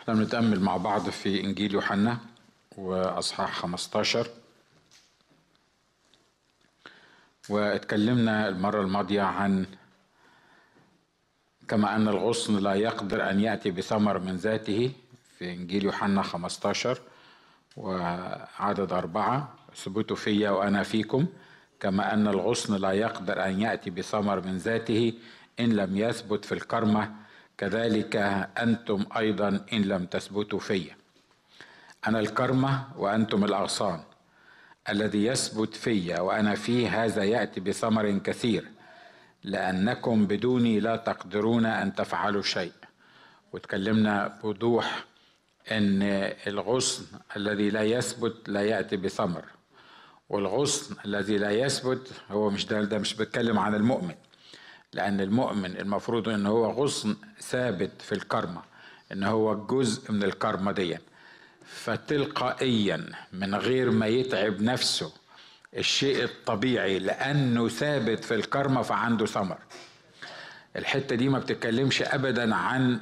احنا بنتأمل مع بعض في إنجيل يوحنا وأصحاح 15 واتكلمنا المرة الماضية عن كما أن الغصن لا يقدر أن يأتي بثمر من ذاته في إنجيل يوحنا 15 وعدد أربعة ثبتوا فيا وأنا فيكم كما أن الغصن لا يقدر أن يأتي بثمر من ذاته إن لم يثبت في الكرمة كذلك أنتم أيضا إن لم تثبتوا فيا أنا الكرمة وأنتم الأغصان الذي يثبت فيا وأنا فيه هذا يأتي بثمر كثير لأنكم بدوني لا تقدرون أن تفعلوا شيء وتكلمنا بوضوح أن الغصن الذي لا يثبت لا يأتي بثمر والغصن الذي لا يثبت هو مش ده ده مش بيتكلم عن المؤمن لأن المؤمن المفروض إن هو غصن ثابت في الكرمة إن هو جزء من الكرمة دي فتلقائيا من غير ما يتعب نفسه الشيء الطبيعي لأنه ثابت في الكرمة فعنده ثمر الحتة دي ما بتتكلمش أبدا عن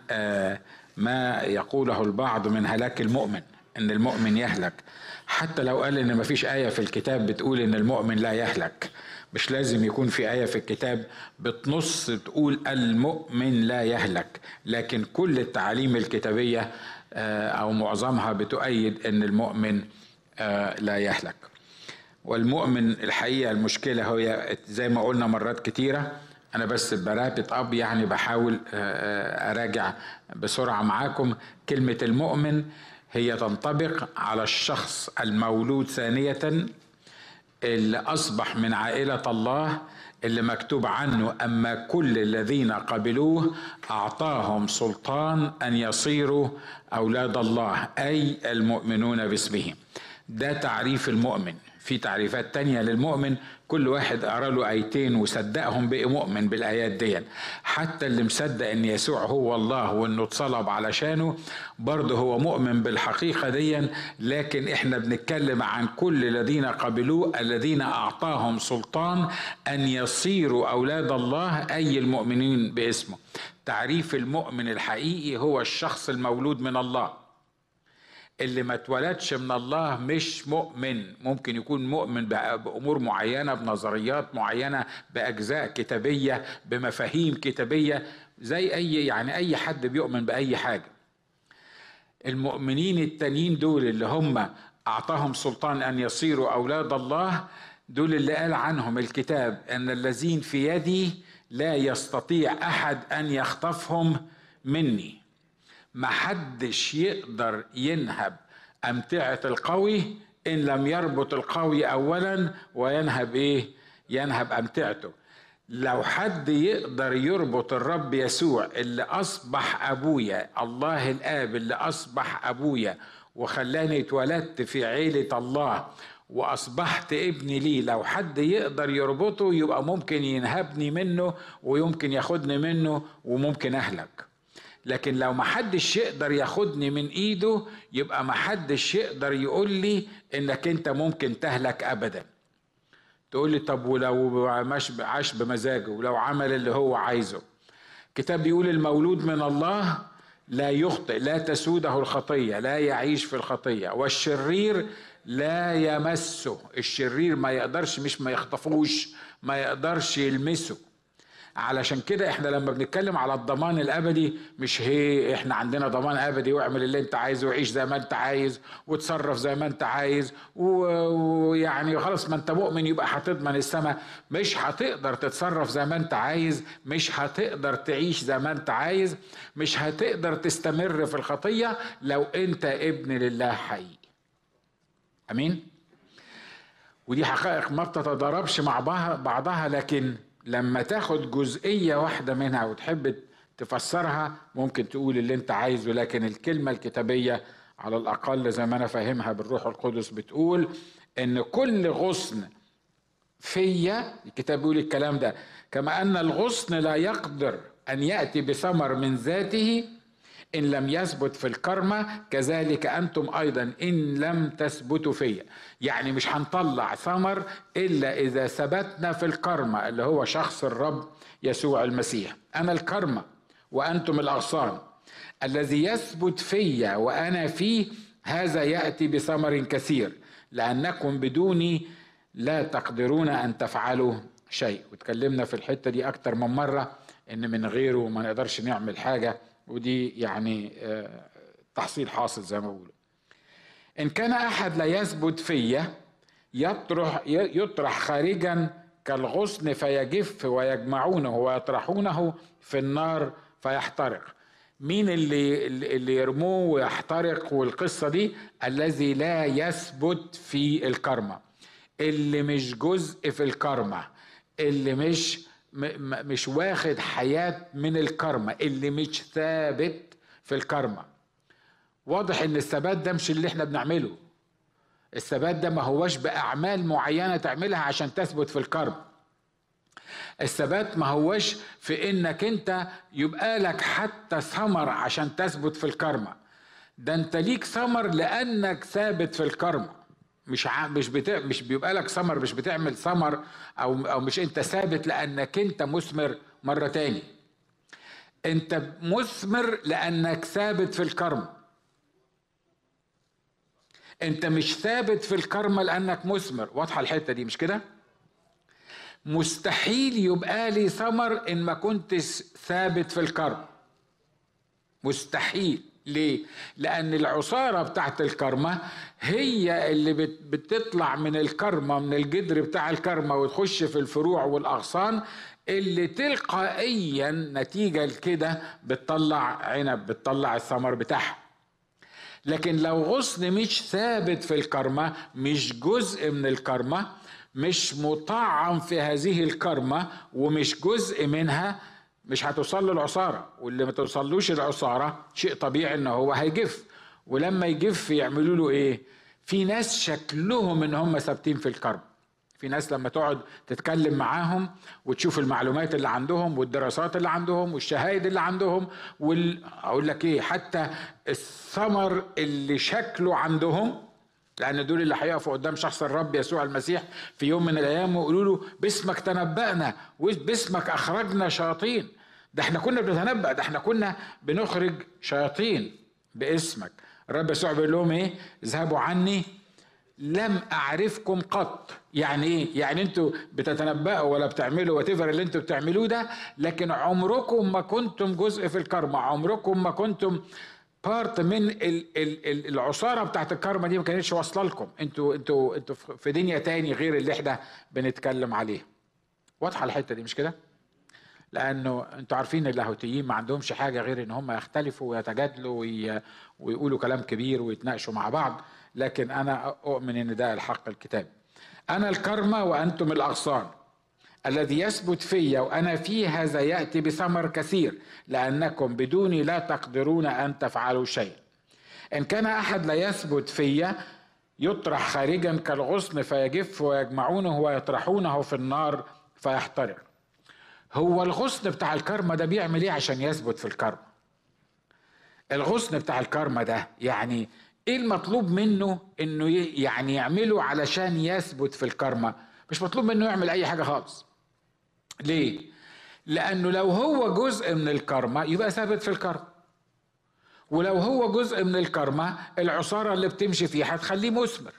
ما يقوله البعض من هلاك المؤمن ان المؤمن يهلك حتى لو قال ان مفيش آية في الكتاب بتقول ان المؤمن لا يهلك مش لازم يكون في آية في الكتاب بتنص تقول المؤمن لا يهلك لكن كل التعاليم الكتابية أو معظمها بتؤيد أن المؤمن لا يهلك والمؤمن الحقيقة المشكلة هي زي ما قلنا مرات كتيرة أنا بس برابط أب يعني بحاول أراجع بسرعة معاكم كلمة المؤمن هي تنطبق على الشخص المولود ثانية اللي أصبح من عائلة الله اللي مكتوب عنه أما كل الذين قبلوه أعطاهم سلطان أن يصيروا أولاد الله أي المؤمنون باسمه ده تعريف المؤمن في تعريفات تانية للمؤمن كل واحد قرا له ايتين وصدقهم بقي مؤمن بالايات دي حتى اللي مصدق ان يسوع هو الله وانه اتصلب علشانه برضه هو مؤمن بالحقيقه دي لكن احنا بنتكلم عن كل الذين قبلوه الذين اعطاهم سلطان ان يصيروا اولاد الله اي المؤمنين باسمه تعريف المؤمن الحقيقي هو الشخص المولود من الله اللي ما اتولدش من الله مش مؤمن ممكن يكون مؤمن بأمور معينة بنظريات معينة بأجزاء كتابية بمفاهيم كتابية زي أي يعني أي حد بيؤمن بأي حاجة المؤمنين التانيين دول اللي هم أعطاهم سلطان أن يصيروا أولاد الله دول اللي قال عنهم الكتاب أن الذين في يدي لا يستطيع أحد أن يخطفهم مني محدش يقدر ينهب أمتعة القوي إن لم يربط القوي أولا وينهب إيه؟ ينهب أمتعته لو حد يقدر يربط الرب يسوع اللي أصبح أبويا الله الآب اللي أصبح أبويا وخلاني اتولدت في عيلة الله وأصبحت ابني ليه لو حد يقدر يربطه يبقى ممكن ينهبني منه ويمكن ياخدني منه وممكن أهلك لكن لو محدش يقدر ياخدني من ايده يبقى محدش يقدر يقول لي انك انت ممكن تهلك ابدا تقول لي طب ولو عاش بمزاجه ولو عمل اللي هو عايزه كتاب بيقول المولود من الله لا يخطئ لا تسوده الخطيه لا يعيش في الخطيه والشرير لا يمسه الشرير ما يقدرش مش ما يخطفوش ما يقدرش يلمسه علشان كده احنا لما بنتكلم على الضمان الابدي مش هي احنا عندنا ضمان ابدي واعمل اللي انت عايزه وعيش زي ما انت عايز وتصرف زي ما انت عايز ويعني خلاص ما انت مؤمن يبقى هتضمن السماء مش هتقدر تتصرف زي ما انت عايز مش هتقدر تعيش زي ما انت عايز مش هتقدر تستمر في الخطيه لو انت ابن لله حقيقي امين ودي حقائق ما بتتضاربش مع بعضها لكن لما تاخد جزئية واحدة منها وتحب تفسرها ممكن تقول اللي انت عايزه لكن الكلمة الكتابية على الأقل زي ما أنا فاهمها بالروح القدس بتقول إن كل غصن فيا الكتاب بيقول الكلام ده كما أن الغصن لا يقدر أن يأتي بثمر من ذاته إن لم يثبت في الكرمة كذلك أنتم أيضا إن لم تثبتوا فيا يعني مش هنطلع ثمر إلا إذا ثبتنا في الكرمة اللي هو شخص الرب يسوع المسيح أنا الكرمة وأنتم الأغصان الذي يثبت في وانا فيه هذا ياتي بثمر كثير لانكم بدوني لا تقدرون ان تفعلوا شيء وتكلمنا في الحته دي اكتر من مره ان من غيره ما نقدرش نعمل حاجه ودي يعني آه، تحصيل حاصل زي ما بيقولوا ان كان احد لا يثبت فيا يطرح يطرح خارجا كالغصن فيجف ويجمعونه ويطرحونه في النار فيحترق مين اللي اللي يرموه ويحترق والقصه دي الذي لا يثبت في الكرمه اللي مش جزء في الكرمه اللي مش مش واخد حياه من الكرمه اللي مش ثابت في الكرمه واضح ان الثبات ده مش اللي احنا بنعمله الثبات ده ما هوش باعمال معينه تعملها عشان تثبت في الكرم الثبات ما هوش في انك انت يبقى لك حتى ثمر عشان تثبت في الكرمة ده انت ليك ثمر لانك ثابت في الكرمة مش ع... مش بت... مش بيبقى لك ثمر مش بتعمل ثمر او او مش انت ثابت لانك انت مثمر مره تاني انت مثمر لانك ثابت في الكرمه انت مش ثابت في الكرمة لانك مثمر واضحة الحتة دي مش كده مستحيل يبقى لي ثمر ان ما كنتش ثابت في الكرم مستحيل ليه؟ لأن العصارة بتاعت الكرمة هي اللي بتطلع من الكرمة من الجدر بتاع الكرمة وتخش في الفروع والأغصان اللي تلقائيا نتيجة لكده بتطلع عنب بتطلع الثمر بتاعها لكن لو غصن مش ثابت في الكرمة مش جزء من الكرمة مش مطعم في هذه الكرمة ومش جزء منها مش هتوصل له العصارة واللي ما توصلوش العصارة شيء طبيعي ان هو هيجف ولما يجف يعملوا له ايه في ناس شكلهم ان هم ثابتين في الكرم في ناس لما تقعد تتكلم معاهم وتشوف المعلومات اللي عندهم والدراسات اللي عندهم والشهايد اللي عندهم وال... اقول لك ايه حتى الثمر اللي شكله عندهم لان دول اللي هيقفوا قدام شخص الرب يسوع المسيح في يوم من الايام ويقولوا له باسمك تنبأنا وباسمك اخرجنا شياطين ده احنا كنا بنتنبأ ده احنا كنا بنخرج شياطين باسمك الرب يسوع بيقول لهم ايه اذهبوا عني لم اعرفكم قط يعني ايه يعني انتوا بتتنبأوا ولا بتعملوا واتيفر اللي انتوا بتعملوه ده لكن عمركم ما كنتم جزء في الكرمة عمركم ما كنتم بارت من العصاره بتاعت الكرمه دي ما كانتش واصله لكم انتوا انتوا انتوا في دنيا تاني غير اللي احنا بنتكلم عليه واضحه الحته دي مش كده لانه انتوا عارفين اللاهوتيين ما عندهمش حاجه غير ان هم يختلفوا ويتجادلوا ويقولوا كلام كبير ويتناقشوا مع بعض لكن انا اؤمن ان ده الحق الكتاب انا الكرمه وانتم الاغصان الذي يثبت في وانا فيه هذا ياتي بثمر كثير لانكم بدوني لا تقدرون ان تفعلوا شيء ان كان احد لا يثبت في يطرح خارجا كالغصن فيجف ويجمعونه ويطرحونه في النار فيحترق هو الغصن بتاع الكرمة ده بيعمل ايه عشان يثبت في الكرمة الغصن بتاع الكرمة ده يعني ايه المطلوب منه انه يعني يعمله علشان يثبت في الكرمة مش مطلوب منه يعمل اي حاجة خالص ليه لانه لو هو جزء من الكرمة يبقى ثابت في الكرمة ولو هو جزء من الكرمة العصارة اللي بتمشي فيه هتخليه مثمر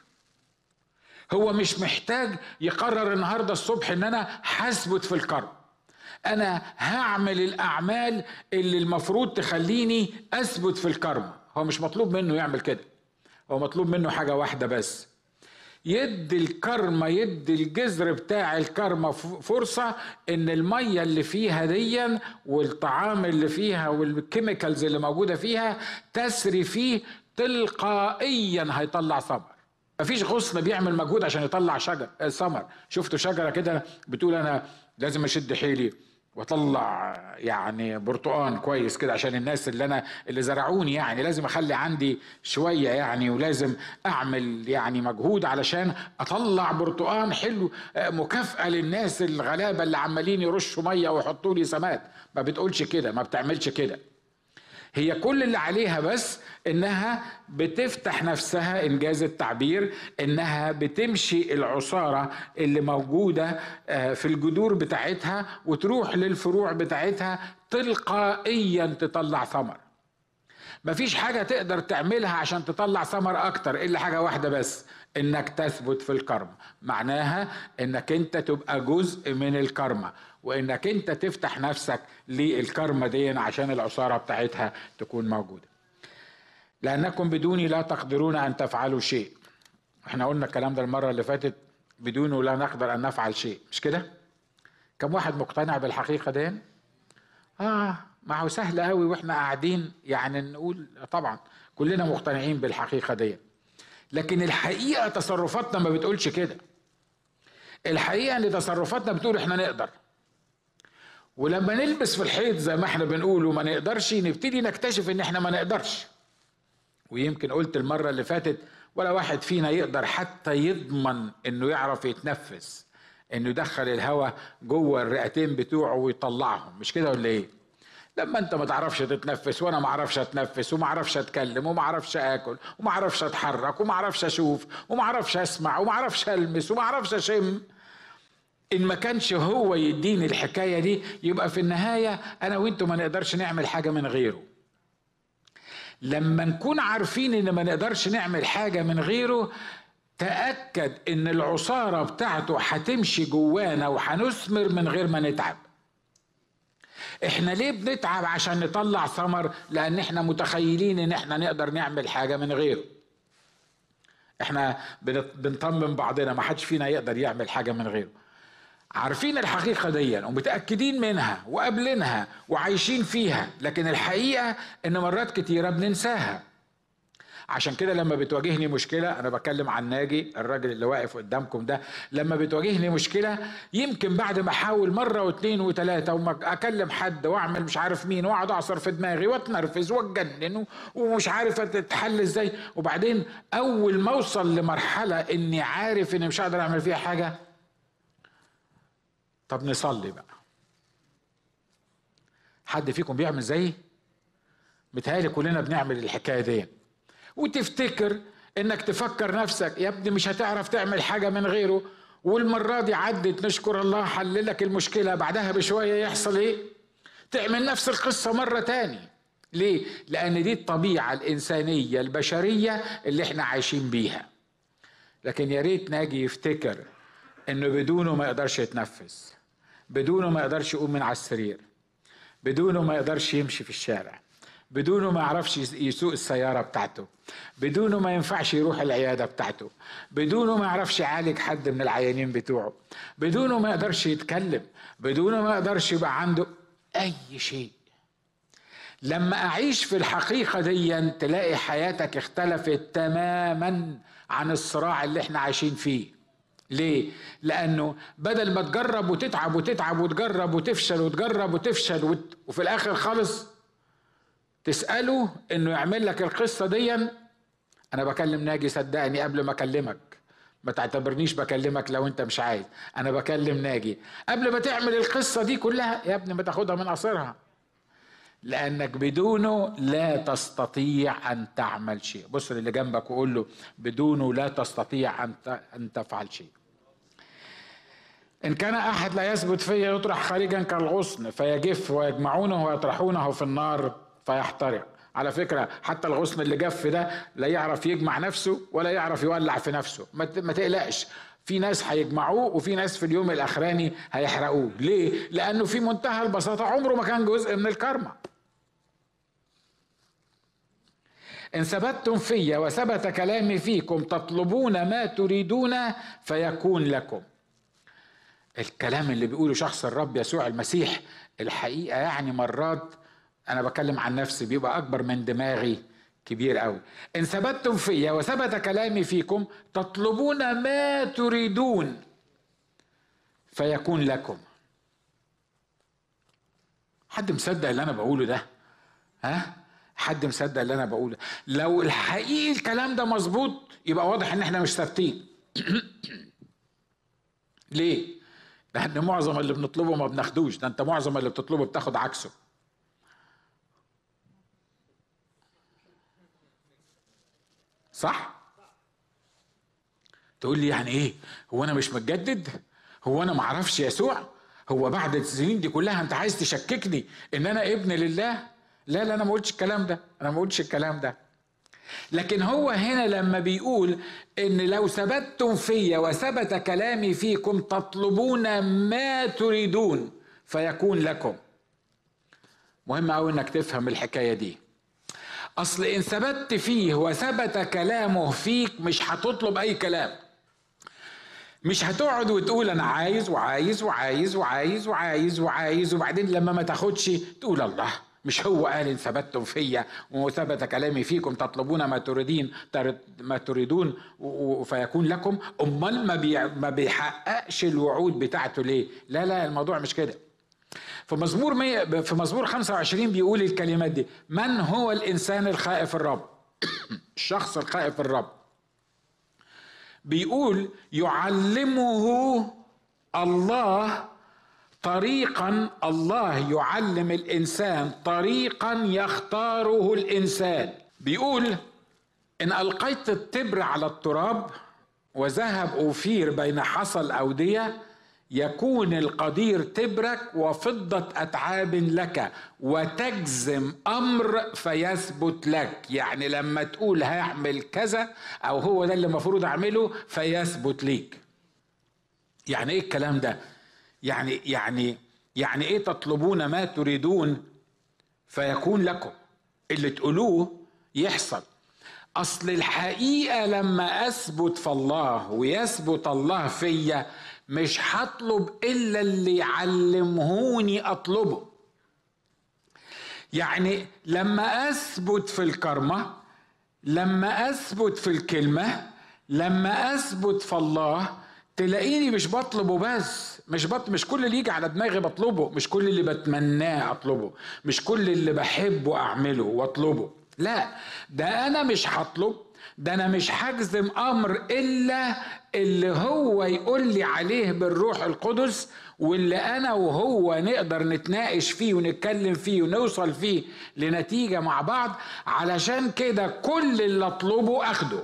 هو مش محتاج يقرر النهارده الصبح ان انا هثبت في الكرم انا هعمل الاعمال اللي المفروض تخليني اثبت في الكرم هو مش مطلوب منه يعمل كده هو مطلوب منه حاجه واحده بس يدي الكرمة يدي الجذر بتاع الكرمة فرصة ان المية اللي فيها ديا والطعام اللي فيها والكيميكالز اللي موجودة فيها تسري فيه تلقائيا هيطلع ثمر مفيش غصن بيعمل مجهود عشان يطلع شجر ثمر شفتوا شجرة كده بتقول انا لازم اشد حيلي واطلع يعني برتقان كويس كده عشان الناس اللي انا اللي زرعوني يعني لازم اخلي عندي شويه يعني ولازم اعمل يعني مجهود علشان اطلع برتقان حلو آه، مكافاه للناس الغلابه اللي عمالين يرشوا ميه ويحطوا لي سماد ما بتقولش كده ما بتعملش كده هي كل اللي عليها بس انها بتفتح نفسها انجاز التعبير انها بتمشي العصاره اللي موجوده آه، في الجذور بتاعتها وتروح للفروع بتاعتها تلقائيا تطلع ثمر مفيش حاجة تقدر تعملها عشان تطلع ثمر أكتر إلا حاجة واحدة بس إنك تثبت في الكرم معناها إنك أنت تبقى جزء من الكرمة وإنك أنت تفتح نفسك للكرمة دي عشان العصارة بتاعتها تكون موجودة لأنكم بدوني لا تقدرون أن تفعلوا شيء احنا قلنا الكلام ده المرة اللي فاتت بدونه لا نقدر أن نفعل شيء مش كده؟ كم واحد مقتنع بالحقيقة دي؟ آه ما هو سهل قوي واحنا قاعدين يعني نقول طبعا كلنا مقتنعين بالحقيقة دي لكن الحقيقة تصرفاتنا ما بتقولش كده الحقيقة ان تصرفاتنا بتقول احنا نقدر ولما نلبس في الحيط زي ما احنا بنقول وما نقدرش نبتدي نكتشف ان احنا ما نقدرش ويمكن قلت المرة اللي فاتت ولا واحد فينا يقدر حتى يضمن انه يعرف يتنفس انه يدخل الهواء جوه الرئتين بتوعه ويطلعهم مش كده ولا ايه لما انت ما تعرفش تتنفس وانا ما اعرفش اتنفس وما اعرفش اتكلم وما اعرفش اكل وما اعرفش اتحرك وما اعرفش اشوف وما اعرفش اسمع وما اعرفش المس وما اعرفش اشم ان ما كانش هو يديني الحكايه دي يبقى في النهايه انا وانتوا ما نقدرش نعمل حاجه من غيره لما نكون عارفين ان ما نقدرش نعمل حاجه من غيره تاكد ان العصاره بتاعته هتمشي جوانا وهنثمر من غير ما نتعب احنا ليه بنتعب عشان نطلع ثمر لان احنا متخيلين ان احنا نقدر نعمل حاجه من غيره احنا بنطمن بعضنا ما حدش فينا يقدر يعمل حاجه من غيره عارفين الحقيقه دي ومتاكدين منها وقابلينها وعايشين فيها لكن الحقيقه ان مرات كتيره بننساها عشان كده لما بتواجهني مشكلة أنا بتكلم عن ناجي الراجل اللي واقف قدامكم ده لما بتواجهني مشكلة يمكن بعد ما أحاول مرة واثنين وثلاثة وما أكلم حد وأعمل مش عارف مين وأقعد أعصر في دماغي وأتنرفز وأتجنن ومش عارف أتحل إزاي وبعدين أول ما أوصل لمرحلة إني عارف إني مش هقدر أعمل فيها حاجة طب نصلي بقى حد فيكم بيعمل زيي متهيألي كلنا بنعمل الحكاية دي وتفتكر انك تفكر نفسك يا ابني مش هتعرف تعمل حاجه من غيره والمره دي عدت نشكر الله حللك المشكله بعدها بشويه يحصل ايه تعمل نفس القصه مره تاني ليه لان دي الطبيعه الانسانيه البشريه اللي احنا عايشين بيها لكن يا ريت ناجي يفتكر انه بدونه ما يقدرش يتنفس بدونه ما يقدرش يقوم من على السرير بدونه ما يقدرش يمشي في الشارع بدونه ما يعرفش يسوق السيارة بتاعته بدونه ما ينفعش يروح العيادة بتاعته بدونه ما يعرفش يعالج حد من العيانين بتوعه بدونه ما يقدرش يتكلم بدونه ما يقدرش يبقى عنده أي شيء لما أعيش في الحقيقة دي تلاقي حياتك اختلفت تماما عن الصراع اللي احنا عايشين فيه ليه؟ لأنه بدل ما تجرب وتتعب وتتعب وتجرب وتفشل وتجرب وتفشل وت... وفي الآخر خالص تسأله انه يعمل لك القصة دي انا بكلم ناجي صدقني قبل ما اكلمك ما تعتبرنيش بكلمك لو انت مش عايز انا بكلم ناجي قبل ما تعمل القصة دي كلها يا ابني ما تاخدها من قصرها لانك بدونه لا تستطيع ان تعمل شيء بص اللي جنبك وقول له بدونه لا تستطيع ان ان تفعل شيء إن كان أحد لا يثبت فيا يطرح خارجا كالغصن فيجف ويجمعونه ويطرحونه في النار فيحترق على فكرة حتى الغصن اللي جف ده لا يعرف يجمع نفسه ولا يعرف يولع في نفسه ما تقلقش في ناس هيجمعوه وفي ناس في اليوم الاخراني هيحرقوه ليه لانه في منتهى البساطه عمره ما كان جزء من الكرمه ان ثبتتم في وثبت كلامي فيكم تطلبون ما تريدون فيكون لكم الكلام اللي بيقوله شخص الرب يسوع المسيح الحقيقه يعني مرات انا بكلم عن نفسي بيبقى اكبر من دماغي كبير قوي ان ثبتتم فيا وثبت كلامي فيكم تطلبون ما تريدون فيكون لكم حد مصدق اللي انا بقوله ده ها حد مصدق اللي انا بقوله لو الحقيقي الكلام ده مظبوط يبقى واضح ان احنا مش ثابتين ليه لان معظم اللي بنطلبه ما بناخدوش ده انت معظم اللي بتطلبه بتاخد عكسه صح تقول لي يعني ايه هو انا مش متجدد هو انا معرفش يسوع هو بعد السنين دي كلها انت عايز تشككني ان انا ابن لله لا لا انا ما قلتش الكلام ده انا ما قلتش الكلام ده لكن هو هنا لما بيقول ان لو ثبتتم في وثبت كلامي فيكم تطلبون ما تريدون فيكون لكم مهم قوي انك تفهم الحكايه دي اصل ان ثبت فيه وثبت كلامه فيك مش هتطلب اي كلام مش هتقعد وتقول انا عايز وعايز وعايز وعايز وعايز وعايز وبعدين لما ما تاخدش تقول الله مش هو قال ان ثبتتم فيا وثبت كلامي فيكم تطلبون ما تريدين ما تريدون فيكون لكم امال ما ما بيحققش الوعود بتاعته ليه لا لا الموضوع مش كده في مزمور مية في مزمور 25 بيقول الكلمات دي من هو الانسان الخائف الرب الشخص الخائف الرب بيقول يعلمه الله طريقا الله يعلم الانسان طريقا يختاره الانسان بيقول ان القيت التبر على التراب وذهب اوفير بين حصى الاوديه يكون القدير تبرك وفضة أتعاب لك وتجزم أمر فيثبت لك يعني لما تقول هعمل كذا أو هو ده اللي المفروض أعمله فيثبت ليك يعني إيه الكلام ده يعني يعني يعني إيه تطلبون ما تريدون فيكون لكم اللي تقولوه يحصل أصل الحقيقة لما أثبت في الله ويثبت الله فيا مش هطلب الا اللي يعلمهوني اطلبه يعني لما اثبت في الكرمه لما اثبت في الكلمه لما اثبت في الله تلاقيني مش بطلبه بس مش بط... مش كل اللي يجي على دماغي بطلبه مش كل اللي بتمناه اطلبه مش كل اللي بحبه اعمله واطلبه لا ده انا مش هطلب ده انا مش هجزم امر الا اللي هو يقول لي عليه بالروح القدس واللي انا وهو نقدر نتناقش فيه ونتكلم فيه ونوصل فيه لنتيجه مع بعض علشان كده كل اللي اطلبه اخده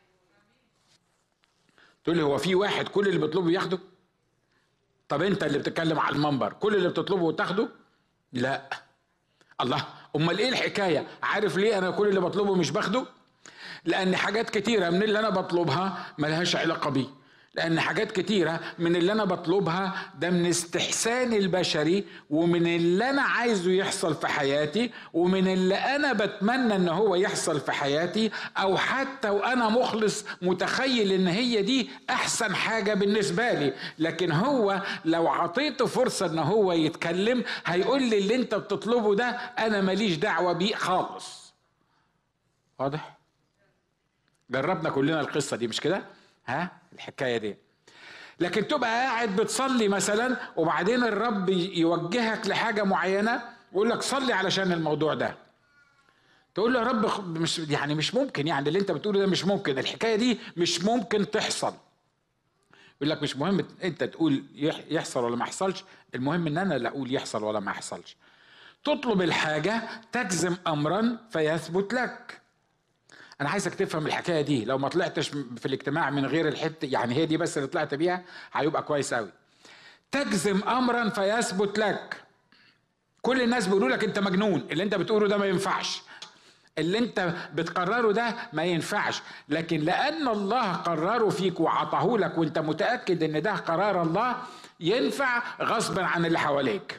تقول لي هو في واحد كل اللي بيطلبه ياخده طب انت اللي بتتكلم على المنبر كل اللي بتطلبه تاخده لا الله امال ايه الحكايه عارف ليه انا كل اللي بطلبه مش باخده لان حاجات كتيره من اللي انا بطلبها ملهاش علاقه بيه لان حاجات كتيره من اللي انا بطلبها ده من استحسان البشري ومن اللي انا عايزه يحصل في حياتي ومن اللي انا بتمنى ان هو يحصل في حياتي او حتى وانا مخلص متخيل ان هي دي احسن حاجه بالنسبه لي لكن هو لو عطيته فرصه ان هو يتكلم هيقول لي اللي انت بتطلبه ده انا ماليش دعوه بيه خالص واضح جربنا كلنا القصة دي مش كده ها الحكاية دي لكن تبقى قاعد بتصلي مثلا وبعدين الرب يوجهك لحاجة معينة ويقول لك صلي علشان الموضوع ده تقول له يا رب مش يعني مش ممكن يعني اللي انت بتقوله ده مش ممكن الحكايه دي مش ممكن تحصل يقول لك مش مهم انت تقول يحصل ولا ما يحصلش المهم ان انا اللي اقول يحصل ولا ما يحصلش تطلب الحاجه تجزم امرا فيثبت لك انا عايزك تفهم الحكايه دي لو ما طلعتش في الاجتماع من غير الحته يعني هي دي بس اللي طلعت بيها هيبقى كويس قوي تجزم امرا فيثبت لك كل الناس بيقولوا لك انت مجنون اللي انت بتقوله ده ما ينفعش اللي انت بتقرره ده ما ينفعش لكن لان الله قرره فيك وعطاه لك وانت متاكد ان ده قرار الله ينفع غصبا عن اللي حواليك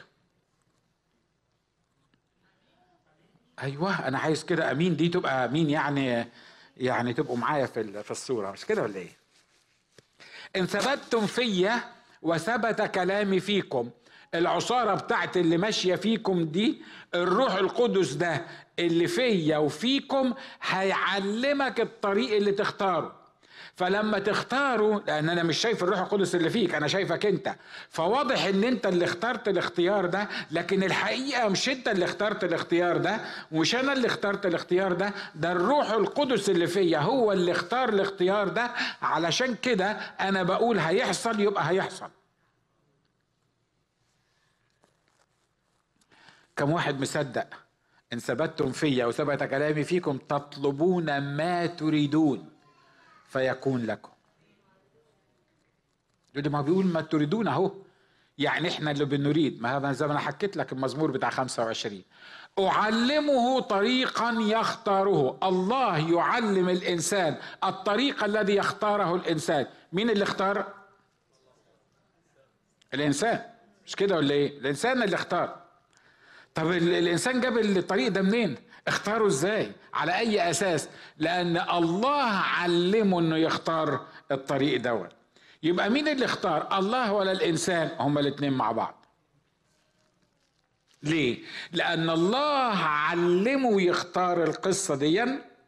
ايوه انا عايز كده امين دي تبقى امين يعني يعني تبقوا معايا في في الصوره مش كده ولا ايه ان ثبتتم فيا وثبت كلامي فيكم العصاره بتاعت اللي ماشيه فيكم دي الروح القدس ده اللي فيا وفيكم هيعلمك الطريق اللي تختاره فلما تختاره لان انا مش شايف الروح القدس اللي فيك انا شايفك انت فواضح ان انت اللي اخترت الاختيار ده لكن الحقيقه مش انت اللي اخترت الاختيار ده مش انا اللي اخترت الاختيار ده ده الروح القدس اللي فيا هو اللي اختار الاختيار ده علشان كده انا بقول هيحصل يبقى هيحصل كم واحد مصدق ان ثبتتم فيا وثبت كلامي فيكم تطلبون ما تريدون فيكون لكم ده ما بيقول ما تريدون اهو يعني احنا اللي بنريد ما هذا زي ما انا حكيت لك المزمور بتاع 25 أعلمه طريقا يختاره الله يعلم الإنسان الطريق الذي يختاره الإنسان مين اللي اختار الإنسان مش كده ولا إيه الإنسان اللي اختار طب الإنسان جاب الطريق ده منين اختاره ازاي على اي اساس لان الله علمه انه يختار الطريق دوت يبقى مين اللي اختار الله ولا الانسان هما الاثنين مع بعض ليه لان الله علمه يختار القصه دي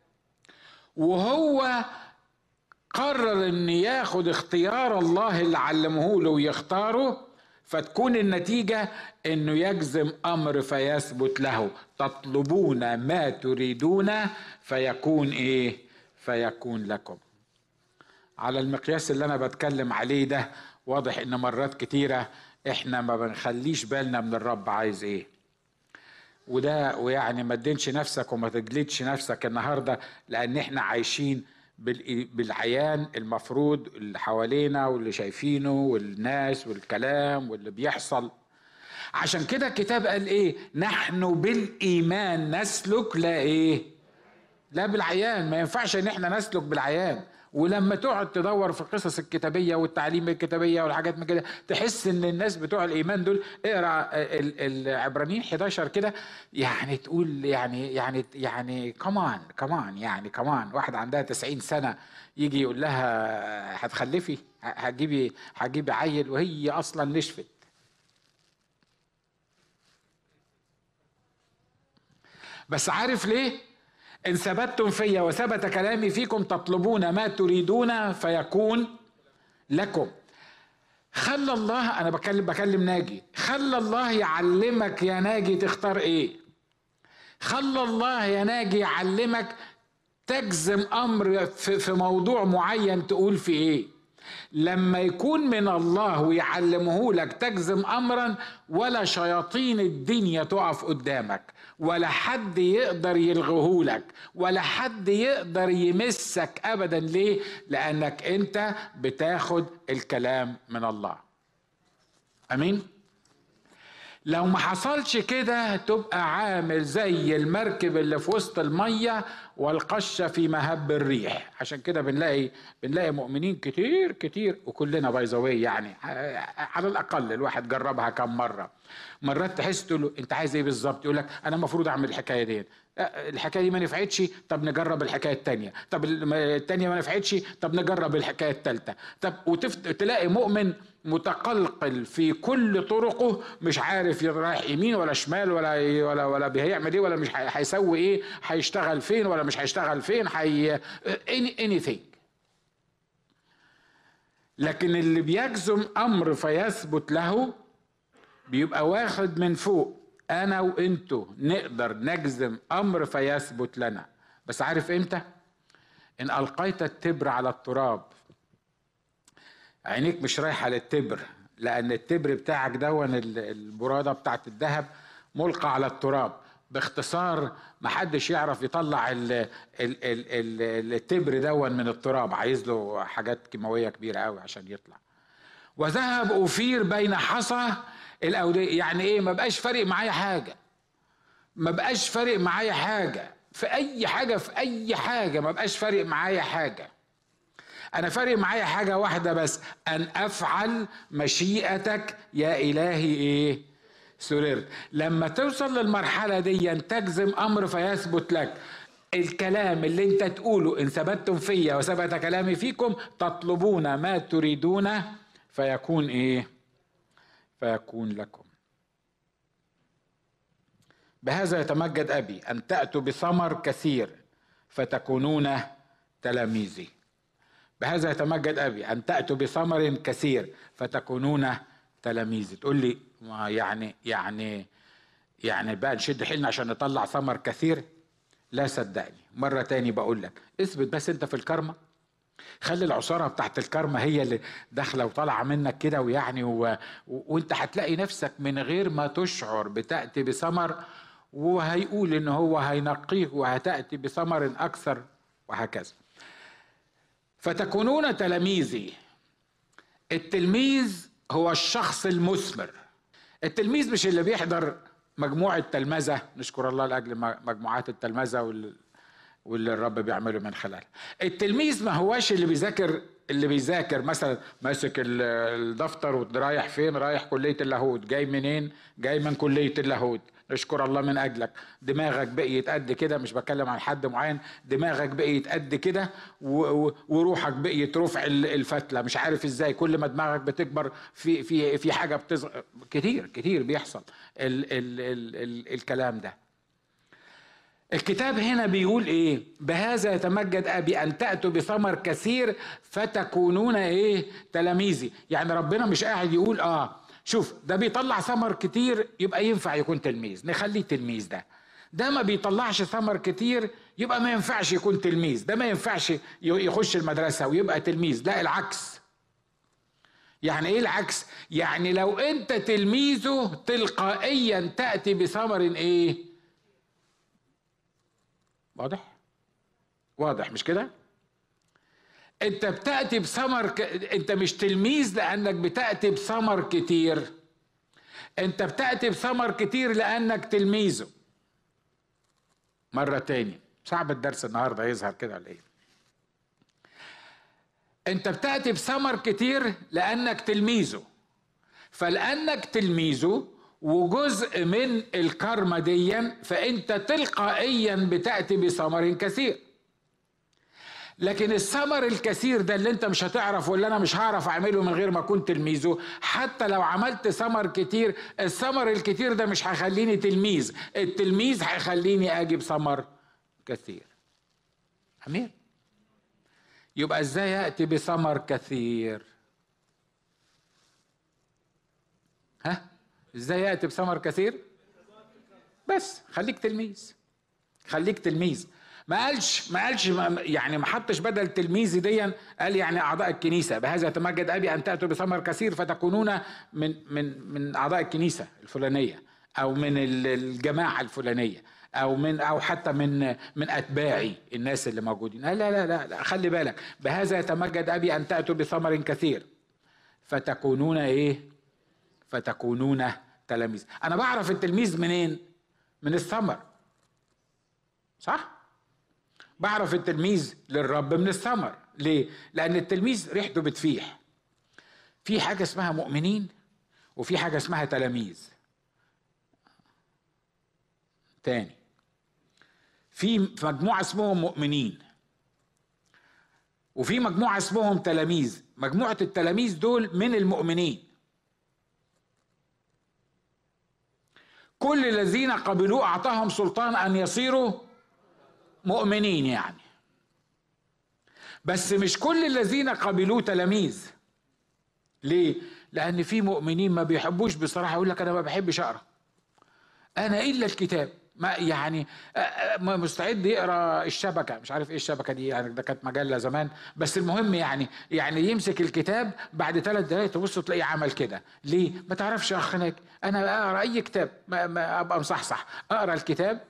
وهو قرر ان ياخد اختيار الله اللي علمه له ويختاره فتكون النتيجة انه يجزم امر فيثبت له تطلبون ما تريدون فيكون ايه فيكون لكم على المقياس اللي انا بتكلم عليه ده واضح ان مرات كتيرة احنا ما بنخليش بالنا من الرب عايز ايه وده ويعني ما تدينش نفسك وما تجلدش نفسك النهارده لان احنا عايشين بالعيان المفروض اللي حوالينا واللي شايفينه والناس والكلام واللي بيحصل عشان كده الكتاب قال ايه نحن بالايمان نسلك لا ايه لا بالعيان ما ينفعش ان احنا نسلك بالعيان ولما تقعد تدور في القصص الكتابيه والتعليم الكتابيه والحاجات من كده تحس ان الناس بتوع الايمان دول اقرا العبرانيين 11 كده يعني تقول يعني يعني يعني كمان كمان يعني كمان واحده عندها 90 سنه يجي يقول لها هتخلفي هتجيبي هتجيبي عيل وهي اصلا نشفت بس عارف ليه إن ثبتتم في وثبت كلامي فيكم تطلبون ما تريدون فيكون لكم خلى الله أنا بكلم بكلم ناجي خلى الله يعلمك يا ناجي تختار إيه خلى الله يا ناجي يعلمك تجزم أمر في موضوع معين تقول في إيه لما يكون من الله ويعلمه لك تجزم امرا ولا شياطين الدنيا تقف قدامك ولا حد يقدر يلغيه لك ولا حد يقدر يمسك ابدا ليه لانك انت بتاخد الكلام من الله امين لو ما حصلش كده تبقى عامل زي المركب اللي في وسط الميه والقشه في مهب الريح عشان كده بنلاقي بنلاقي مؤمنين كتير كتير وكلنا باي يعني على الاقل الواحد جربها كم مره مرات تحس تقول له انت عايز ايه بالظبط يقول لك انا المفروض اعمل الحكايه دي الحكايه دي ما نفعتش طب نجرب الحكايه الثانيه طب الثانيه ما نفعتش طب نجرب الحكايه الثالثه طب وتلاقي مؤمن متقلقل في كل طرقه مش عارف رايح يمين ولا شمال ولا ولا ولا هيعمل ايه ولا مش هيسوي ايه هيشتغل فين ولا مش هيشتغل فين هي anything لكن اللي بيجزم امر فيثبت له بيبقى واخد من فوق انا وانتو نقدر نجزم امر فيثبت لنا بس عارف امتى ان القيت التبر على التراب عينيك مش رايحه للتبر لان التبر بتاعك دون البراده بتاعت الذهب ملقى على التراب باختصار محدش يعرف يطلع ال ال ال التبر دون من التراب عايز له حاجات كيماويه كبيره قوي عشان يطلع وذهب اوفير بين حصى الاوديه يعني ايه ما بقاش فارق معايا حاجه ما بقاش فارق معايا حاجه في اي حاجه في اي حاجه ما بقاش فارق معايا حاجه انا فارق معايا حاجه واحده بس ان افعل مشيئتك يا الهي ايه سررت لما توصل للمرحله دي تجزم امر فيثبت لك الكلام اللي انت تقوله ان ثبتتم فيا وثبت كلامي فيكم تطلبون ما تريدون فيكون ايه فيكون لكم بهذا يتمجد ابي ان تاتوا بثمر كثير فتكونون تلاميذي بهذا يتمجد ابي ان تاتوا بثمر كثير فتكونون تلاميذي تقول لي ما يعني يعني يعني بقى نشد حيلنا عشان نطلع ثمر كثير لا صدقني مرة تاني بقول لك اثبت بس انت في الكرمة خلي العصارة بتاعت الكرمة هي اللي داخلة وطالعة منك كده ويعني و... و... وانت هتلاقي نفسك من غير ما تشعر بتأتي بثمر وهيقول ان هو هينقيه وهتأتي بثمر اكثر وهكذا فتكونون تلاميذي التلميذ هو الشخص المثمر التلميذ مش اللي بيحضر مجموعة تلمذة نشكر الله لأجل مجموعات التلمذة واللي الرب بيعمله من خلالها التلميذ ما هواش اللي بيذاكر اللي بيذاكر مثلا ماسك الدفتر ورايح فين رايح كلية اللاهوت جاي منين جاي من كلية اللاهوت نشكر الله من اجلك دماغك بقيت قد كده مش بتكلم عن حد معين دماغك بقيت قد كده وروحك بقيت رفع الفتله مش عارف ازاي كل ما دماغك بتكبر في في في حاجه بتظهر كتير كتير بيحصل ال ال ال ال الكلام ده الكتاب هنا بيقول ايه بهذا يتمجد ابي ان تاتوا بثمر كثير فتكونون ايه تلاميذي يعني ربنا مش قاعد يقول اه شوف ده بيطلع ثمر كتير يبقى ينفع يكون تلميذ نخليه تلميذ ده ده ما بيطلعش ثمر كتير يبقى ما ينفعش يكون تلميذ ده ما ينفعش يخش المدرسة ويبقى تلميذ لا العكس يعني ايه العكس يعني لو انت تلميذه تلقائيا تأتي بثمر ايه واضح واضح مش كده انت بتاتي بثمر ك... انت مش تلميذ لانك بتاتي بثمر كتير انت بتاتي بثمر كتير لانك تلميذه مره تاني صعب الدرس النهارده يظهر كده ولا ايه انت بتاتي بثمر كتير لانك تلميذه فلانك تلميذه وجزء من الكرمة ديا فانت تلقائيا بتاتي بثمر كثير لكن الثمر الكثير ده اللي انت مش هتعرف واللي انا مش هعرف اعمله من غير ما اكون تلميذه حتى لو عملت ثمر كتير الثمر الكتير ده مش هيخليني تلميذ التلميذ هيخليني اجيب ثمر كثير امين يبقى ازاي ياتي بثمر كثير ها ازاي ياتي بثمر كثير بس خليك تلميذ خليك تلميذ ما قالش ما قالش يعني ما حطش بدل تلميذي ديا قال يعني اعضاء الكنيسه بهذا يتمجد ابي ان تاتوا بثمر كثير فتكونون من من من اعضاء الكنيسه الفلانيه او من الجماعه الفلانيه او من او حتى من من اتباعي الناس اللي موجودين لا لا لا لا خلي بالك بهذا يتمجد ابي ان تاتوا بثمر كثير فتكونون ايه فتكونون تلاميذ انا بعرف التلميذ منين من الثمر صح بعرف التلميذ للرب من الثمر ليه لان التلميذ ريحته بتفيح في حاجه اسمها مؤمنين وفي حاجه اسمها تلاميذ تاني في مجموعه اسمهم مؤمنين وفي مجموعه اسمهم تلاميذ مجموعه التلاميذ دول من المؤمنين كل الذين قبلوه اعطاهم سلطان ان يصيروا مؤمنين يعني بس مش كل الذين قبلوه تلاميذ ليه لان في مؤمنين ما بيحبوش بصراحه يقول لك انا ما بحبش اقرا انا الا الكتاب ما يعني مستعد يقرا الشبكه مش عارف ايه الشبكه دي يعني ده كانت مجله زمان بس المهم يعني يعني يمسك الكتاب بعد ثلاث دقائق تبص تلاقيه عمل كده ليه ما تعرفش يا اخ انا اقرا اي كتاب ما, ما ابقى مصحصح اقرا الكتاب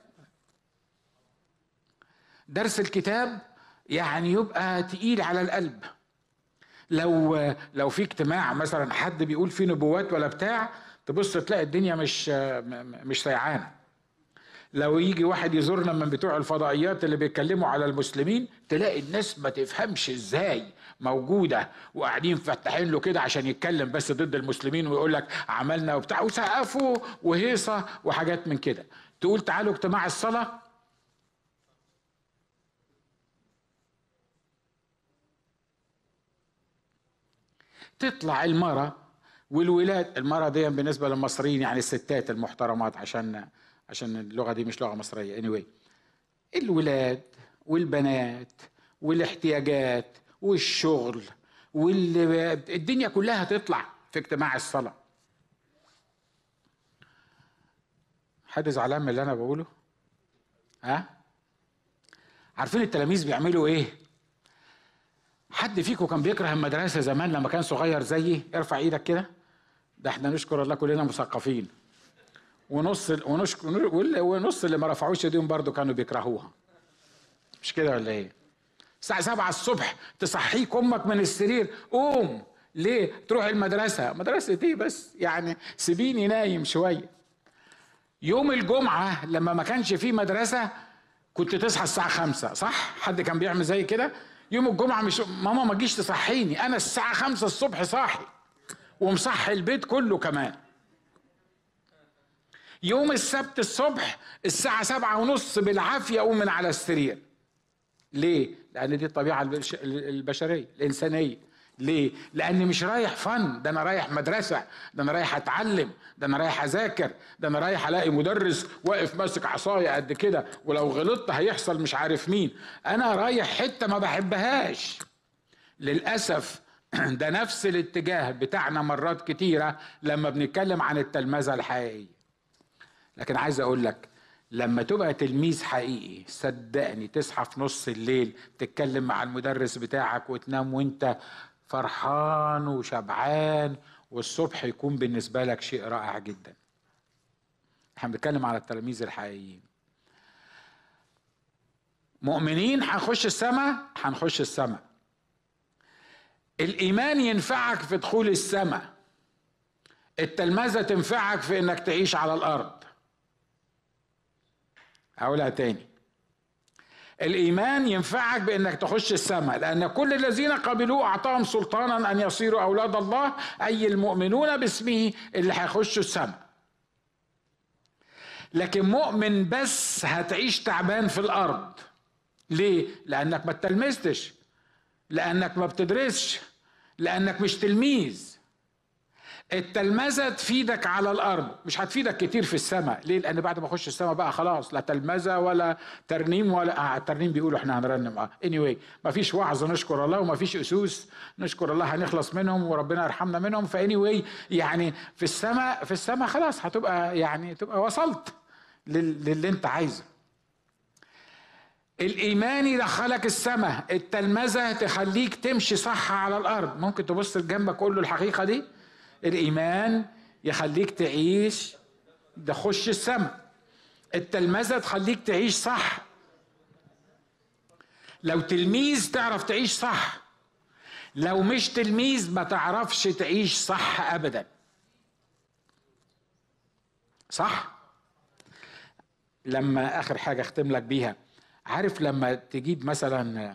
درس الكتاب يعني يبقى تقيل على القلب لو لو في اجتماع مثلا حد بيقول فيه نبوات ولا بتاع تبص تلاقي الدنيا مش مش سيعانه لو يجي واحد يزورنا من بتوع الفضائيات اللي بيتكلموا على المسلمين تلاقي الناس ما تفهمش ازاي موجوده وقاعدين فاتحين له كده عشان يتكلم بس ضد المسلمين ويقول لك عملنا وبتاع وسقفوا وهيصه وحاجات من كده تقول تعالوا اجتماع الصلاه تطلع المرة والولاد المرة دي بالنسبة للمصريين يعني الستات المحترمات عشان عشان اللغة دي مش لغة مصرية anyway الولاد والبنات والاحتياجات والشغل والدنيا كلها تطلع في اجتماع الصلاة حد زعلان من اللي أنا بقوله؟ ها؟ عارفين التلاميذ بيعملوا إيه؟ حد فيكم كان بيكره المدرسة زمان لما كان صغير زيي ارفع ايدك كده ده احنا نشكر الله كلنا مثقفين ونص ونشكر ونص اللي ما رفعوش ايديهم برضه كانوا بيكرهوها مش كده ولا ايه الساعة 7 الصبح تصحيك امك من السرير قوم ليه تروح المدرسة مدرسة ايه بس يعني سيبيني نايم شوية يوم الجمعة لما ما كانش فيه مدرسة كنت تصحى الساعة خمسة صح حد كان بيعمل زي كده يوم الجمعة مش ماما ما تجيش تصحيني أنا الساعة خمسة الصبح صاحي ومصحي البيت كله كمان يوم السبت الصبح الساعة سبعة ونص بالعافية أقوم من على السرير ليه؟ لأن دي الطبيعة البشرية الإنسانية ليه؟ لأني مش رايح فن ده أنا رايح مدرسة ده أنا رايح أتعلم ده أنا رايح أذاكر ده أنا رايح ألاقي مدرس واقف ماسك عصاية قد كده ولو غلطت هيحصل مش عارف مين أنا رايح حتة ما بحبهاش للأسف ده نفس الاتجاه بتاعنا مرات كتيرة لما بنتكلم عن التلمذة الحقيقية لكن عايز أقول لك لما تبقى تلميذ حقيقي صدقني تصحى في نص الليل تتكلم مع المدرس بتاعك وتنام وانت فرحان وشبعان والصبح يكون بالنسبة لك شيء رائع جدا احنا بنتكلم على التلاميذ الحقيقيين مؤمنين هنخش السماء هنخش السماء الايمان ينفعك في دخول السماء التلمذة تنفعك في انك تعيش على الارض اقولها تاني الايمان ينفعك بانك تخش السماء لان كل الذين قبلوه اعطاهم سلطانا ان يصيروا اولاد الله اي المؤمنون باسمه اللي هيخشوا السماء لكن مؤمن بس هتعيش تعبان في الارض ليه لانك ما تلمستش لانك ما بتدرسش لانك مش تلميذ التلمذة تفيدك على الأرض مش هتفيدك كتير في السماء ليه؟ لأن بعد ما أخش السماء بقى خلاص لا تلمذة ولا ترنيم ولا آه الترنيم بيقولوا إحنا هنرنم أه anyway ما فيش وعظ نشكر الله وما فيش أسوس نشكر الله هنخلص منهم وربنا يرحمنا منهم فاني يعني في السماء في السماء خلاص هتبقى يعني تبقى وصلت للي أنت عايزه الإيمان يدخلك السماء التلمذة تخليك تمشي صح على الأرض ممكن تبص لجنبك كل له الحقيقة دي الايمان يخليك تعيش تخش السماء التلمذه تخليك تعيش صح لو تلميذ تعرف تعيش صح لو مش تلميذ ما تعرفش تعيش صح ابدا صح لما اخر حاجه اختم لك بيها عارف لما تجيب مثلا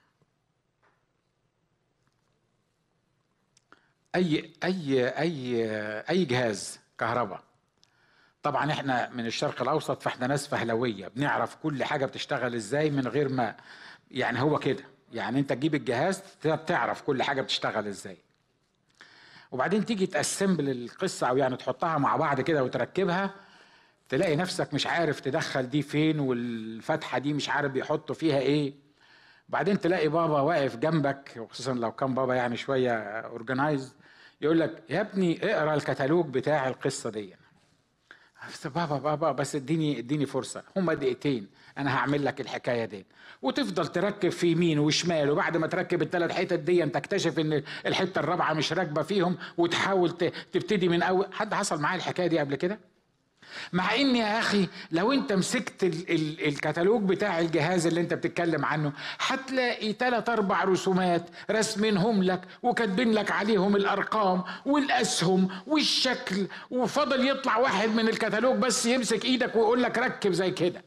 اي اي اي اي جهاز كهرباء طبعا احنا من الشرق الاوسط فاحنا ناس فهلويه بنعرف كل حاجه بتشتغل ازاي من غير ما يعني هو كده يعني انت تجيب الجهاز تعرف كل حاجه بتشتغل ازاي وبعدين تيجي تاسمبل القصه او يعني تحطها مع بعض كده وتركبها تلاقي نفسك مش عارف تدخل دي فين والفتحه دي مش عارف بيحطوا فيها ايه بعدين تلاقي بابا واقف جنبك وخصوصا لو كان بابا يعني شويه اورجنايز يقول لك يا ابني اقرا الكتالوج بتاع القصه دي بابا بابا بس اديني اديني فرصه هما دقيقتين انا هعمل لك الحكايه دي وتفضل تركب في يمين وشمال وبعد ما تركب الثلاث حتت دي تكتشف ان الحته الرابعه مش راكبه فيهم وتحاول تبتدي من اول حد حصل معايا الحكايه دي قبل كده مع ان يا اخي لو انت مسكت ال ال الكتالوج بتاع الجهاز اللي انت بتتكلم عنه هتلاقي ثلاث اربع رسومات رسمينهم لك وكاتبين لك عليهم الارقام والاسهم والشكل وفضل يطلع واحد من الكتالوج بس يمسك ايدك ويقول لك ركب زي كده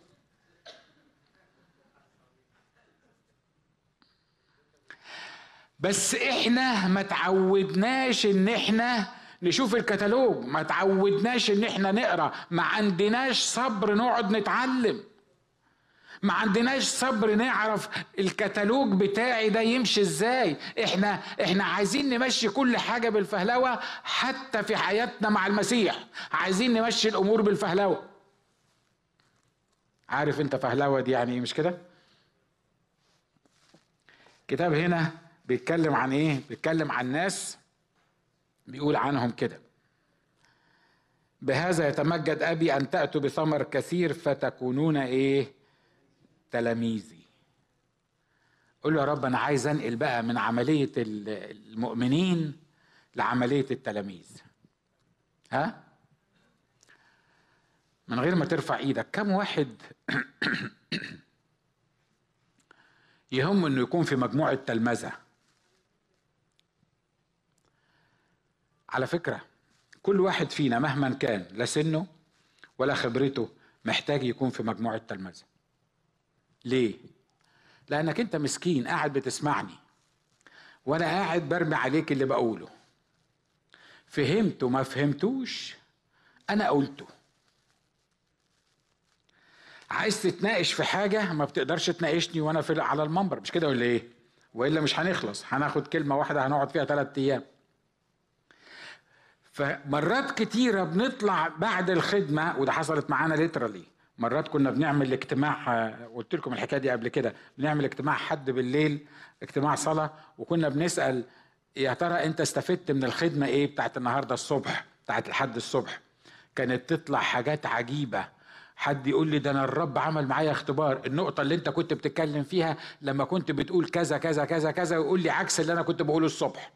بس احنا ما تعودناش ان احنا نشوف الكتالوج ما تعودناش ان احنا نقرا ما عندناش صبر نقعد نتعلم ما عندناش صبر نعرف الكتالوج بتاعي ده يمشي ازاي احنا احنا عايزين نمشي كل حاجه بالفهلوه حتى في حياتنا مع المسيح عايزين نمشي الامور بالفهلوه عارف انت فهلوه دي يعني ايه مش كده كتاب هنا بيتكلم عن ايه بيتكلم عن ناس بيقول عنهم كده بهذا يتمجد ابي ان تاتوا بثمر كثير فتكونون ايه تلاميذي قول له يا رب انا عايز انقل بقى من عمليه المؤمنين لعمليه التلاميذ ها من غير ما ترفع ايدك كم واحد يهم انه يكون في مجموعه تلمذه على فكره كل واحد فينا مهما كان لا سنه ولا خبرته محتاج يكون في مجموعه تلمذه ليه لانك انت مسكين قاعد بتسمعني وانا قاعد برمي عليك اللي بقوله فهمت وما فهمتوش انا قلته عايز تتناقش في حاجه ما بتقدرش تناقشني وانا في على المنبر مش كده ولا ايه والا مش هنخلص هناخد كلمه واحده هنقعد فيها ثلاث ايام فمرات كتيره بنطلع بعد الخدمه وده حصلت معانا ليترالي مرات كنا بنعمل اجتماع قلت لكم الحكايه دي قبل كده بنعمل اجتماع حد بالليل اجتماع صلاه وكنا بنسال يا ترى انت استفدت من الخدمه ايه بتاعت النهارده الصبح بتاعت الحد الصبح كانت تطلع حاجات عجيبه حد يقول لي ده انا الرب عمل معايا اختبار النقطه اللي انت كنت بتتكلم فيها لما كنت بتقول كذا كذا كذا كذا ويقول لي عكس اللي انا كنت بقوله الصبح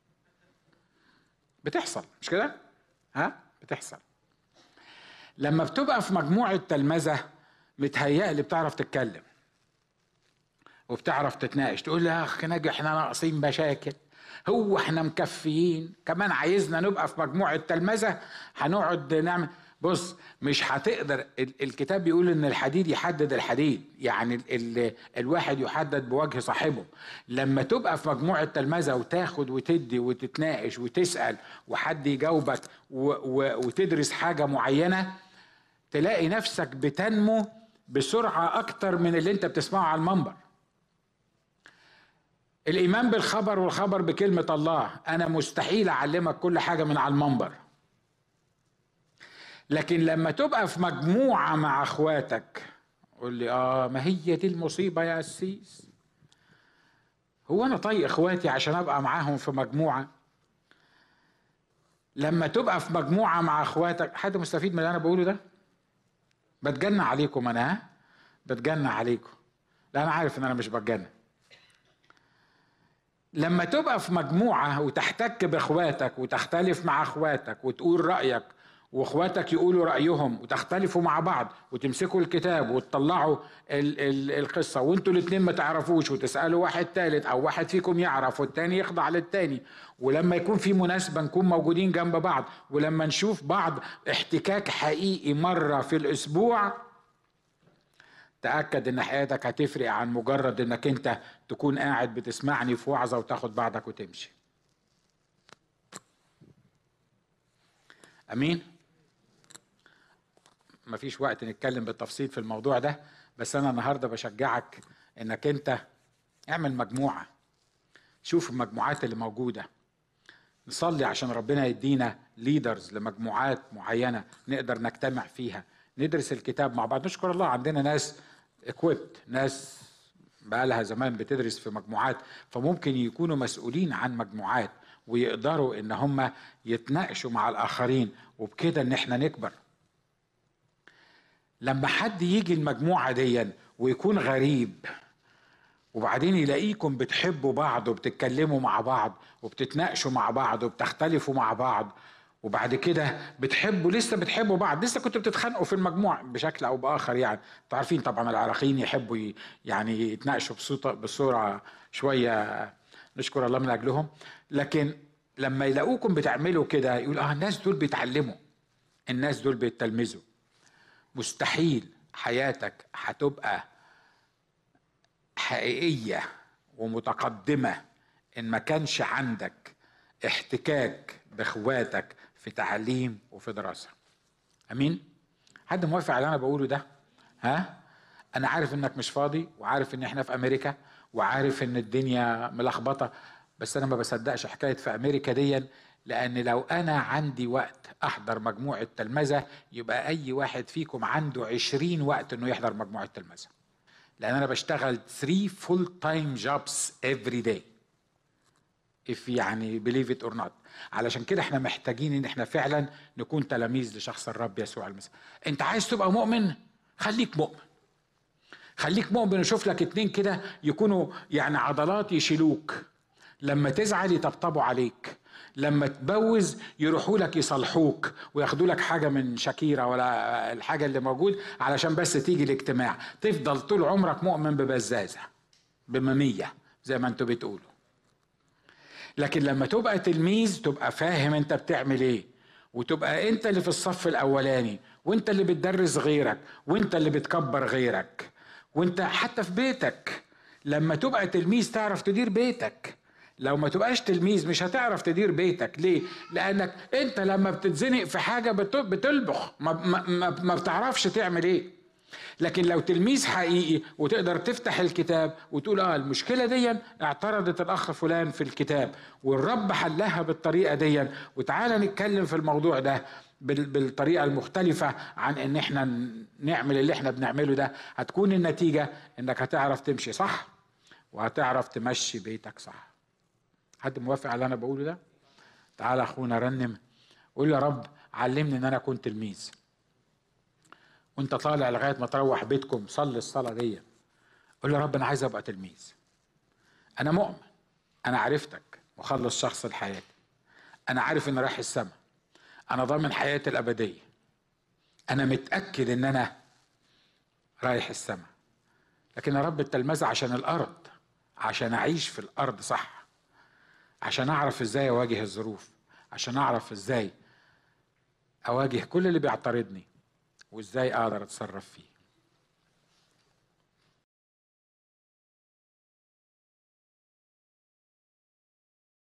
بتحصل مش كده ها بتحصل لما بتبقى في مجموعه تلمذه متهيألي بتعرف تتكلم وبتعرف تتناقش تقول لي يا اخ ناجي احنا ناقصين مشاكل هو احنا مكفيين كمان عايزنا نبقى في مجموعه تلمذه هنقعد نعمل بص مش هتقدر الكتاب بيقول ان الحديد يحدد الحديد يعني ال ال الواحد يحدد بوجه صاحبه لما تبقى في مجموعه تلمذه وتاخد وتدي وتتناقش وتسال وحد يجاوبك و و وتدرس حاجه معينه تلاقي نفسك بتنمو بسرعه اكتر من اللي انت بتسمعه على المنبر الايمان بالخبر والخبر بكلمه الله انا مستحيل اعلمك كل حاجه من على المنبر لكن لما تبقى في مجموعه مع اخواتك قول لي اه ما هي دي المصيبه يا قسيس هو انا طيق اخواتي عشان ابقى معاهم في مجموعه لما تبقى في مجموعه مع اخواتك حد مستفيد من اللي انا بقوله ده بتجنى عليكم انا ها بتجنى عليكم لا انا عارف ان انا مش بتجنى لما تبقى في مجموعة وتحتك بإخواتك وتختلف مع إخواتك وتقول رأيك واخواتك يقولوا رايهم وتختلفوا مع بعض وتمسكوا الكتاب وتطلعوا ال ال القصه وانتوا الاثنين ما تعرفوش وتسالوا واحد ثالث او واحد فيكم يعرف والتاني يخضع للتاني ولما يكون في مناسبه نكون موجودين جنب بعض ولما نشوف بعض احتكاك حقيقي مره في الاسبوع تاكد ان حياتك هتفرق عن مجرد انك انت تكون قاعد بتسمعني في وعظه وتاخد بعضك وتمشي امين مفيش وقت نتكلم بالتفصيل في الموضوع ده بس انا النهارده بشجعك انك انت اعمل مجموعه شوف المجموعات اللي موجوده نصلي عشان ربنا يدينا ليدرز لمجموعات معينه نقدر نجتمع فيها ندرس الكتاب مع بعض نشكر الله عندنا ناس اكويبت ناس بقالها زمان بتدرس في مجموعات فممكن يكونوا مسؤولين عن مجموعات ويقدروا ان هم يتناقشوا مع الاخرين وبكده ان احنا نكبر لما حد يجي المجموعة دي ويكون غريب وبعدين يلاقيكم بتحبوا بعض وبتتكلموا مع بعض وبتتناقشوا مع بعض وبتختلفوا مع بعض وبعد كده بتحبوا لسه بتحبوا بعض لسه كنتوا بتتخانقوا في المجموع بشكل او باخر يعني انتوا عارفين طبعا العراقيين يحبوا يعني يتناقشوا بصوت بصوره شويه نشكر الله من اجلهم لكن لما يلاقوكم بتعملوا كده يقول اه الناس دول بيتعلموا الناس دول بيتلمذوا مستحيل حياتك هتبقى حقيقيه ومتقدمه ان ما كانش عندك احتكاك باخواتك في تعليم وفي دراسه امين حد موافق على اللي انا بقوله ده ها انا عارف انك مش فاضي وعارف ان احنا في امريكا وعارف ان الدنيا ملخبطه بس انا ما بصدقش حكايه في امريكا دي لان لو انا عندي وقت احضر مجموعه تلمذه يبقى اي واحد فيكم عنده عشرين وقت انه يحضر مجموعه تلمذه لان انا بشتغل 3 فول تايم جوبز افري داي if يعني believe it or not علشان كده احنا محتاجين ان احنا فعلا نكون تلاميذ لشخص الرب يسوع المسيح انت عايز تبقى مؤمن خليك مؤمن خليك مؤمن وشوف لك اتنين كده يكونوا يعني عضلات يشيلوك لما تزعل يطبطبوا عليك لما تبوز يروحوا لك يصلحوك وياخدوا لك حاجة من شاكيرة ولا الحاجة اللي موجود علشان بس تيجي الاجتماع تفضل طول عمرك مؤمن ببزازة بممية زي ما انتوا بتقولوا لكن لما تبقى تلميذ تبقى فاهم انت بتعمل ايه وتبقى انت اللي في الصف الاولاني وانت اللي بتدرس غيرك وانت اللي بتكبر غيرك وانت حتى في بيتك لما تبقى تلميذ تعرف تدير بيتك لو ما تبقاش تلميذ مش هتعرف تدير بيتك ليه لانك انت لما بتتزنق في حاجه بتلبخ ما, ما, ما بتعرفش تعمل ايه لكن لو تلميذ حقيقي وتقدر تفتح الكتاب وتقول اه المشكله دي اعترضت الاخ فلان في الكتاب والرب حلها بالطريقه دي وتعالى نتكلم في الموضوع ده بالطريقه المختلفه عن ان احنا نعمل اللي احنا بنعمله ده هتكون النتيجه انك هتعرف تمشي صح وهتعرف تمشي بيتك صح حد موافق على اللي انا بقوله ده تعالى اخونا رنم قول يا رب علمني ان انا اكون تلميذ وانت طالع لغايه ما تروح بيتكم صلي الصلاه دي قول يا رب انا عايز ابقى تلميذ انا مؤمن انا عرفتك مخلص شخص لحياتي انا عارف اني رايح السماء انا ضامن حياتي الابديه انا متاكد ان انا رايح السماء لكن يا رب التلمذه عشان الارض عشان اعيش في الارض صح عشان اعرف ازاي اواجه الظروف عشان اعرف ازاي اواجه كل اللي بيعترضني وازاي اقدر اتصرف فيه